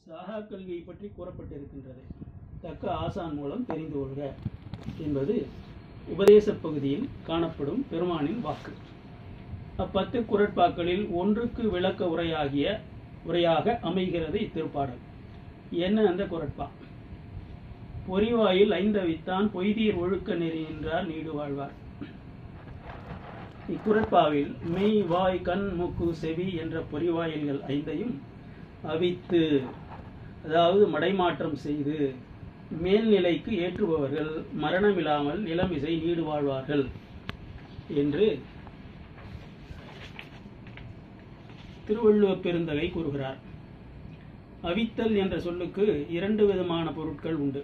சாகா கல்வியை பற்றி கூறப்பட்டிருக்கின்றது தக்க ஆசான் மூலம் தெரிந்து கொள்க என்பது உபதேச பகுதியில் காணப்படும் பெருமானின் வாக்கு அப்பத்து குரட்பாக்களில் ஒன்றுக்கு விளக்க உரையாகிய உரையாக அமைகிறது இத்திருப்பாடல் என்ன அந்த குரட்பா பொறிவாயில் ஐந்தவித்தான் பொய்தீர் ஒழுக்க நெறி நின்றார் நீடு வாழ்வார் இக்குரட்பாவில் மெய் வாய் கண் மூக்கு செவி என்ற பொறிவாயில்கள் ஐந்தையும் அவித்து அதாவது மடைமாற்றம் செய்து மேல்நிலைக்கு ஏற்றுபவர்கள் மரணமில்லாமல் நிலமிசை நீடு வாழ்வார்கள் என்று திருவள்ளுவர் பெருந்தகை கூறுகிறார் அவித்தல் என்ற சொல்லுக்கு இரண்டு விதமான பொருட்கள் உண்டு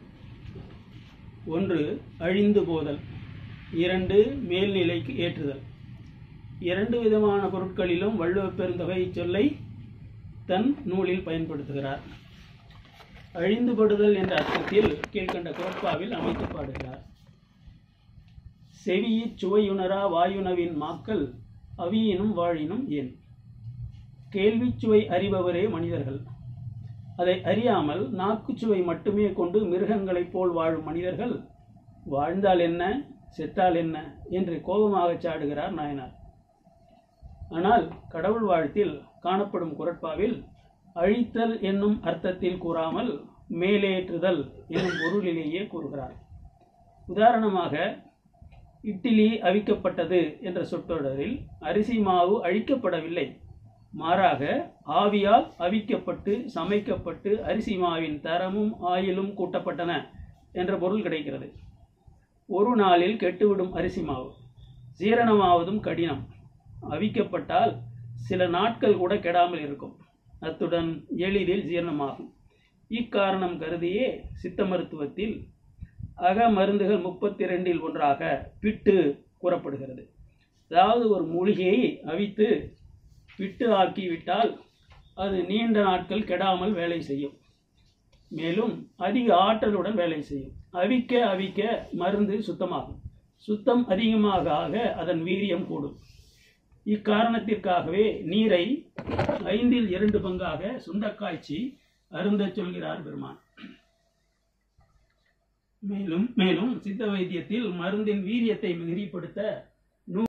ஒன்று அழிந்து போதல் இரண்டு மேல்நிலைக்கு ஏற்றுதல் இரண்டு விதமான பொருட்களிலும் வள்ளுவப் பெருந்தகை சொல்லை தன் நூலில் பயன்படுத்துகிறார் அழிந்துபடுதல் என்ற அர்த்தத்தில் கீழ்கண்ட குரட்பாவில் அமைத்து பாடுகிறார் செவியிற் சுவையுணரா வாயுணவின் மாக்கள் அவியினும் வாழினும் ஏன் கேள்விச் சுவை அறிபவரே மனிதர்கள் அதை அறியாமல் நாக்குச்சுவை மட்டுமே கொண்டு மிருகங்களைப் போல் வாழும் மனிதர்கள் வாழ்ந்தால் என்ன செத்தால் என்ன என்று கோபமாக சாடுகிறார் நாயனார் ஆனால் கடவுள் வாழ்த்தில் காணப்படும் குரட்பாவில் அழித்தல் என்னும் அர்த்தத்தில் கூறாமல் மேலேற்றுதல் என்னும் பொருளிலேயே கூறுகிறார் உதாரணமாக இட்லி அவிக்கப்பட்டது என்ற சொற்றொடரில் அரிசி மாவு அழிக்கப்படவில்லை மாறாக ஆவியால் அவிக்கப்பட்டு சமைக்கப்பட்டு அரிசி மாவின் தரமும் ஆயிலும் கூட்டப்பட்டன என்ற பொருள் கிடைக்கிறது ஒரு நாளில் கெட்டுவிடும் அரிசி மாவு ஜீரணமாவதும் கடினம் அவிக்கப்பட்டால் சில நாட்கள் கூட கெடாமல் இருக்கும் அத்துடன் எளிதில் ஜீரணமாகும் இக்காரணம் கருதியே சித்த மருத்துவத்தில் அக மருந்துகள் முப்பத்தி ரெண்டில் ஒன்றாக பிட்டு கூறப்படுகிறது அதாவது ஒரு மூலிகையை அவித்து பிட்டு ஆக்கிவிட்டால் அது நீண்ட நாட்கள் கெடாமல் வேலை செய்யும் மேலும் அதிக ஆற்றலுடன் வேலை செய்யும் அவிக்க அவிக்க மருந்து சுத்தமாகும் சுத்தம் அதிகமாக ஆக அதன் வீரியம் கூடும் இக்காரணத்திற்காகவே நீரை ஐந்தில் இரண்டு பங்காக சுண்டக்காய்ச்சி அருந்தச் சொல்கிறார் பெருமான் மேலும் மேலும் சித்த வைத்தியத்தில் மருந்தின் வீரியத்தை மிகுதிப்படுத்த